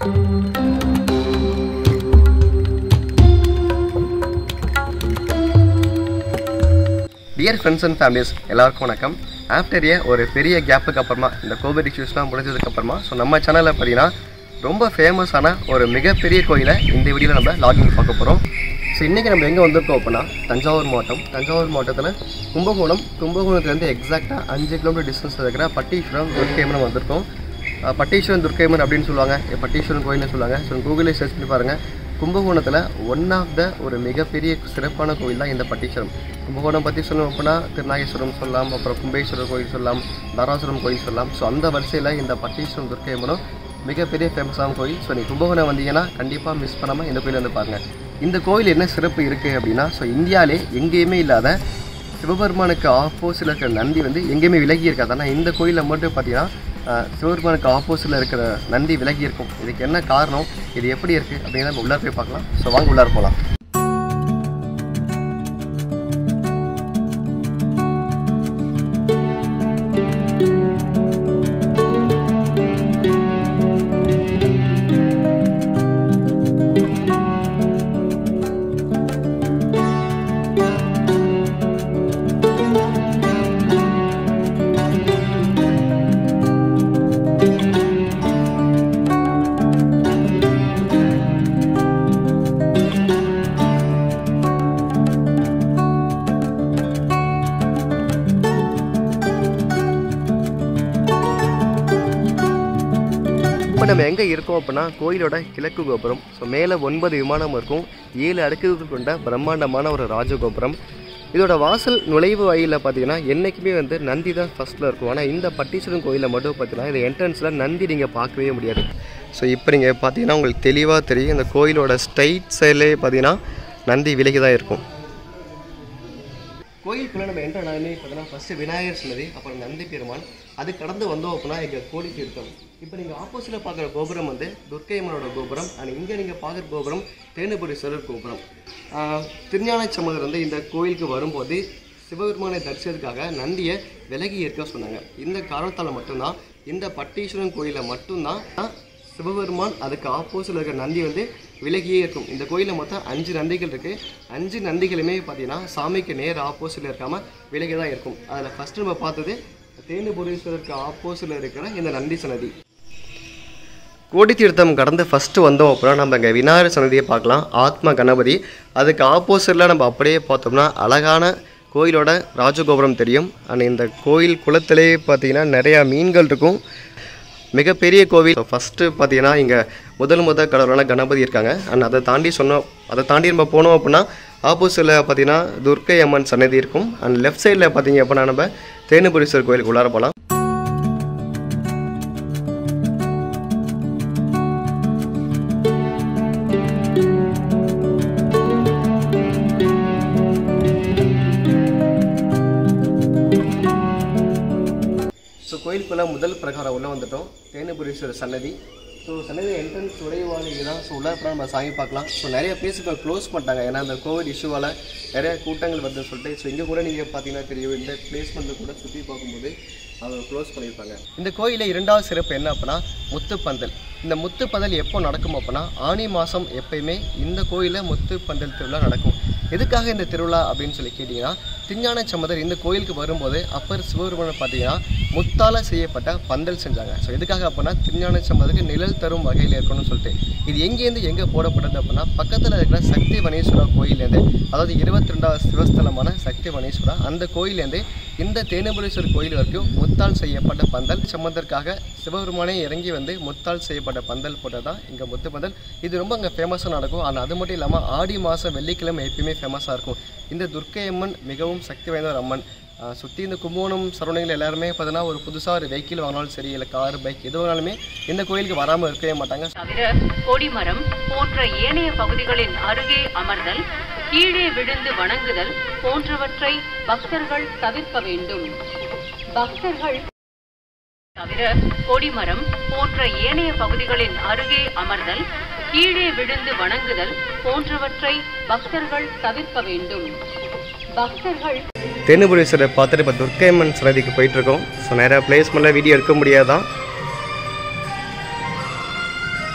dear friends and families எல்லாருக்கும் வணக்கம் after ஏ ஒரு பெரிய கேப்புக்கு அப்புறமா இந்த கோவிட் இஷ்யூஸ்லாம் முடிஞ்சதுக்கு அப்புறமா ஸோ நம்ம சேனலில் பார்த்தீங்கன்னா ரொம்ப ஃபேமஸான ஒரு மிகப்பெரிய கோயிலை இந்த வீடியோவில் நம்ம லாகிங் பார்க்க போகிறோம் ஸோ இன்றைக்கி நம்ம எங்கே வந்திருக்கோம் அப்படின்னா தஞ்சாவூர் மாவட்டம் தஞ்சாவூர் மாவட்டத்தில் கும்பகோணம் கும்பகோணத்துலேருந்து எக்ஸாக்டாக அஞ்சு கிலோமீட்டர் டிஸ்டன்ஸ் இருக்கிற பட்டீஸ்வரம் துர்க்கைமன் வந்திருக்கோம் அஹ் பட்டீஸ்வரன் துர்க்கைமன் அப்படின்னு சொல்லுவாங்க இங்க பட்டீஸ்வரன் கோயில்னு சொல்லுவாங்க ஸோ கூகுளில் சர்ச் பண்ணி பாருங்கள் கும்பகோணத்தில் ஒன் ஆஃப் த ஒரு மிகப்பெரிய சிறப்பான கோயில் தான் இந்த பட்டீஸ்வரம் கும்பகோணம் பற்றி சொல்லணும் அப்படின்னா திருநாகேஸ்வரம் சொல்லலாம் அப்புறம் கும்பேஸ்வரர் கோயில் சொல்லலாம் தாராசுரம் கோயில் சொல்லலாம் ஸோ அந்த வரிசையில் இந்த பட்டீஸ்வரம் துர்க்கைமனும் மிகப்பெரிய ஃபேமஸான கோயில் ஸோ நீ கும்பகோணம் வந்தீங்கன்னா கண்டிப்பாக மிஸ் பண்ணாமல் இந்த கோயில் வந்து பாருங்கள் இந்த கோயில் என்ன சிறப்பு இருக்குது அப்படின்னா ஸோ இந்தியாவிலே எங்கேயுமே இல்லாத சிவபெருமானுக்கு ஆப்போசிட்டில் இருக்கிற நந்தி வந்து எங்கேயுமே விலகி இருக்காது ஆனால் இந்த கோயிலில் மட்டும் பார்த்தீங்கன்னா அஹ், சிவபெருமானுக்கு ஆப்போசிட்டில் இருக்கிற நந்தி விலகி இருக்கும் இதுக்கு என்ன காரணம் இது எப்படி இருக்குது அப்படின்னு நம்ம உள்ளார போய் பார்க்கலாம் ஸோ வாங்க உள்ளார போகலாம் இப்போ நம்ம எங்கே இருக்கோம் அப்படின்னா கோயிலோட கிழக்கு கோபுரம் ஸோ மேலே ஒன்பது விமானம் இருக்கும் ஏழு அடுக்குகள் கொண்ட பிரம்மாண்டமான ஒரு ராஜகோபுரம் இதோட வாசல் நுழைவு வாயிலில் பார்த்தீங்கன்னா என்றைக்குமே வந்து நந்தி தான் ஃபஸ்ட்டில் இருக்கும் ஆனால் இந்த பட்டீஸ்வரன் கோயிலில் மட்டும் பார்த்தீங்கன்னா இந்த என்ட்ரன்ஸில் நந்தி நீங்கள் பார்க்கவே முடியாது ஸோ இப்போ நீங்கள் பார்த்தீங்கன்னா உங்களுக்கு தெளிவாக தெரியும் இந்த கோயிலோட ஸ்ட்ரைட் சைட்லேயே பார்த்தீங்கன்னா நந்தி விலகி தான் இருக்கும் கோயிலுக்குள்ளே நம்ம என்ட்ரு ஆனாலுமே பார்த்தீங்கன்னா ஃபஸ்ட்டு விநாயகர் சன்னதி அப்புறம் நந்தி பெருமான் அது கடந்து வந்தோம் அப்படின்னா இங்கே கோடி தீர்த்தம் இப்போ நீங்கள் ஆப்போசிட்டில் பார்க்குற கோபுரம் வந்து துர்க்கையம்மனோட கோபுரம் அண்ட் இங்கே நீங்கள் பார்க்குற கோபுரம் தேனுபுரீஸ்வரர் கோபுரம் ஆஹ், திருஞான சம்பந்தர் வந்து இந்த கோயிலுக்கு வரும்போது சிவபெருமானை தரிசனத்துக்காக நந்தியை விலகி இருக்க சொன்னாங்க இந்த காரணத்தால் மட்டும்தான் இந்த பட்டீஸ்வரன் கோயிலில் மட்டும்தான் சிவபெருமான் அதுக்கு ஆப்போசிட்டில் இருக்கிற நந்தி வந்து விலகியே இருக்கும் இந்த கோயிலில் மொத்தம் அஞ்சு நந்திகள் இருக்குது அஞ்சு நந்திகளுமே பார்த்தீங்கன்னா சாமிக்கு நேர் ஆப்போசிட்டில் இருக்காமல் விலகி தான் இருக்கும் அதில் ஃபஸ்ட்டு நம்ம பார்த்தது தேனுபுரீஸ்வரருக்கு ஆப்போசிட்டில் இருக்கிற இந்த நந்தி சன்னதி கோடி தீர்த்தம் கடந்து ஃபஸ்ட்டு வந்தோம் அப்புறம் நம்ம இங்கே விநாயகர் சன்னதியை பார்க்கலாம் ஆத்ம கணபதி அதுக்கு ஆப்போசிட்டில் நம்ம அப்படியே பார்த்தோம்னா அழகான கோயிலோட ராஜகோபுரம் தெரியும் அண்ட் இந்த கோயில் குளத்திலே பார்த்தீங்கன்னா நிறையா மீன்கள் இருக்கும் மிகப்பெரிய கோவில் ஃபஸ்ட்டு பார்த்தீங்கன்னா இங்கே முதல் முதல் கடவுளான கணபதி இருக்காங்க அண்ட் அதை தாண்டி சொன்னோம் அதை தாண்டி நம்ம போனோம் அப்படின்னா ஆப்போசிட்டில் பார்த்தீங்கன்னா துர்க்கை அம்மன் சன்னதி இருக்கும் அண்ட் லெஃப்ட் சைடில் பார்த்தீங்க அப்படின்னா நம்ம தேனுபுரீஸ்வரர் கோயிலுக்கு உள்ளார போகலாம் ஸோ கோயிலுக்குள்ள முதல் பிரகாரம் உள்ளே வந்துட்டோம் தேனுபுரீஸ்வரர் சன்னதி ஸோ சன்னதி என்ட்ரன்ஸ் உடைவாளிங்க தான் ஸோ உள்ள அப்புறம் நம்ம சாமி பார்க்கலாம் ஸோ நிறைய பிளேஸ் இப்போ க்ளோஸ் பண்ணிட்டாங்க ஏன்னா அந்த கோவிட் இஷ்யூவால் நிறைய கூட்டங்கள் வருதுன்னு சொல்லிட்டு ஸோ இங்கே கூட நீங்கள் பார்த்தீங்கன்னா தெரியும் இந்த பிளேஸ்மெண்ட்டில் கூட சுற்றி பார்க்கும்போது அவங்க க்ளோஸ் பண்ணியிருப்பாங்க இந்த கோயிலில் இரண்டாவது சிறப்பு என்ன அப்படின்னா முத்துப்பந்தல் இந்த முத்துப்பந்தல் எப்போ நடக்கும் அப்படின்னா ஆனி மாதம் எப்பயுமே இந்த கோயிலில் முத்துப்பந்தல் திருவிழா நடக்கும் எதுக்காக இந்த திருவிழா அப்படின்னு சொல்லி கேட்டிங்கன்னா திருஞான சம்பந்தர் இந்த கோயிலுக்கு வரும்போது அப்பர் சிவபெருமானை பார்த்தீங்கன்னா முத்தால செய்யப்பட்ட பந்தல் செஞ்சாங்க ஸோ எதுக்காக அப்படின்னா திருஞான சம்பந்தருக்கு நிழல் தரும் வகையில் இருக்கணும்னு சொல்லிட்டு இது எங்கேருந்து எங்கே போடப்பட்டது அப்படின்னா பக்கத்தில் இருக்கிற சக்தி வனேஸ்வரா கோயிலேருந்து அதாவது இருபத்தி ரெண்டாவது சிவஸ்தலமான சக்தி வனேஸ்வரா அந்த கோயிலேருந்து இந்த தேனுபுரீஸ்வரர் கோயில் வரைக்கும் முத்தால் செய்யப்பட்ட பந்தல் சம்பந்தருக்காக சிவபெருமானே இறங்கி வந்து முத்தால் செய்யப்பட்ட பந்தல் போட்டது தான் இங்கே முத்து பந்தல் இது ரொம்ப அங்கே ஃபேமஸாக நடக்கும் ஆனால் அது மட்டும் இல்லாமல் ஆடி மாதம் வெள்ளிக்கிழமை எப்பயுமே ஃபேமஸாக இருக்கும் இந்த துர்க்கை அம்மன் மிகவும் சக்தி வாய்ந்த ஒரு அம்மன் சுற்றி இந்த கும்பகோணம் சரௌண்டிங்கில் எல்லாருமே பார்த்தீங்கன்னா ஒரு புதுசாக ஒரு வெஹிக்கிள் வாங்கினாலும் சரி இல்லை கார் பைக் எது வாங்கினாலுமே இந்த கோயிலுக்கு வராமல் இருக்கவே மாட்டாங்க தவிர கொடிமரம் போன்ற ஏனைய பகுதிகளின் அருகே அமர்தல் கீழே விழுந்து வணங்குதல் போன்றவற்றை பக்தர்கள் தவிர்க்க வேண்டும் பக்தர்கள் தவிர கொடிமரம் போன்ற ஏனைய பகுதிகளின் அருகே அமர்தல் கீழே விழுந்து வணங்குதல் போன்றவற்றை பக்தர்கள் தவிர்க்க வேண்டும் பக்தர்கள் தேனுபுரீஸ்வரரை பார்த்துட்டு இப்போ துர்க்கையம்மன் சன்னதிக்கு போயிட்டுருக்கோம் ஸோ நிறையா பிளேஸ்மெண்ட்டில் வீடியோ எடுக்க முடியாதான்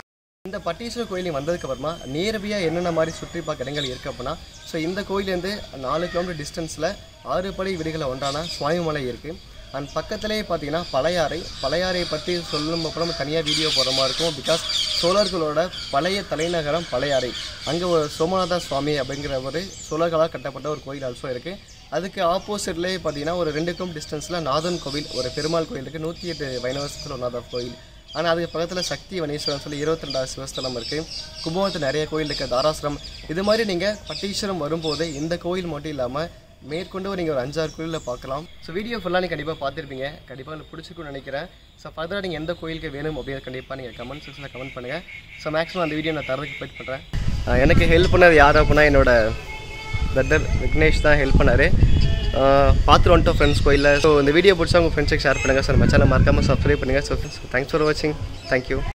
இந்த பட்டீஸ்வரர் கோயிலுக்கு வந்ததுக்கு அப்புறமா நேரடியாக என்னென்ன மாதிரி சுற்றி பார்க்க இடங்கள் இருக்குது அப்படின்னா ஸோ இந்த கோயிலேருந்து நாலு கிலோமீட்டர் டிஸ்டன்ஸில் ஆறுபடை வீடுகளை ஒன்றான சுவாமிமலை இருக்குது அண்ட் பக்கத்துலேயே பார்த்தீங்கன்னா பழையாறை பழையாறை பற்றி சொல்லும் அப்புறம் தனியாக வீடியோ போடுற மாதிரி இருக்கும் பிகாஸ் சோழர்களோட பழைய தலைநகரம் பழையாறை அங்கே ஒரு சோமநாத சுவாமி அப்படிங்கிற ஒரு சோழர்களால் கட்டப்பட்ட ஒரு கோயில் ஆல்சோ இருக்குது அதுக்கு ஆப்போசிட்லேயே பார்த்தீங்கன்னா ஒரு ரெண்டு கிலோமீட்டர் டிஸ்டன்ஸில் நாதன் கோவில் ஒரு பெருமாள் கோயில் இருக்குது நூற்றி எட்டு வைணவசத்தில் ஒன்றாவது கோயில் ஆனால் அதுக்கு பக்கத்தில் சக்தி வனீஸ்வரன் சொல்லி இருபத்தி ரெண்டாவது சிவஸ்தலம் இருக்குது கும்பகோணத்தில் நிறைய கோயில் இருக்குது தாராசுரம் இது மாதிரி நீங்கள் பட்டீஸ்வரம் வரும்போது இந்த கோயில் மட்டும் இல்லாமல் மேற்கொண்டு நீங்கள் ஒரு அஞ்சாறு கோயிலில் பார்க்கலாம் ஸோ வீடியோ ஃபுல்லாக நீங்கள் கண்டிப்பாக பார்த்துருப்பீங்க கண்டிப்பாக உங்களுக்கு பிடிச்சிருக்கும்னு நினைக்கிறேன் ஸோ ஃபர்தராக நீங்கள் எந்த கோயிலுக்கு வேணும் அப்படின்னு கண்டிப்பாக நீங்கள் கமெண்ட் செக்ஷனில் கமெண்ட் பண்ணுங்கள் ஸோ மேக்ஸிமம் அந்த வீடியோ நான் தரதுக்கு வெயிட் பண்ணுறேன் எனக்கு ஹெல்ப் பண்ணது யார் அப்படின்னா என்னோட பிரதர் விக்னேஷ் தான் ஹெல்ப் பண்ணார் பார்த்துட்டு வந்துட்டோம் ஃப்ரெண்ட்ஸ் கோயிலில் ஸோ இந்த வீடியோ பிடிச்சா உங்கள் ஃப்ரெண்ட்ஸுக்கு ஷேர் பண்ணுங்கள் ஸோ நம்ம சேனல் மறக்காமல் சப்ஸ்கிரைப் பண்ணுங்கள் ஸோ தேங்க்ஸ் ஃபார் வாட்சிங் தேங்க்யூ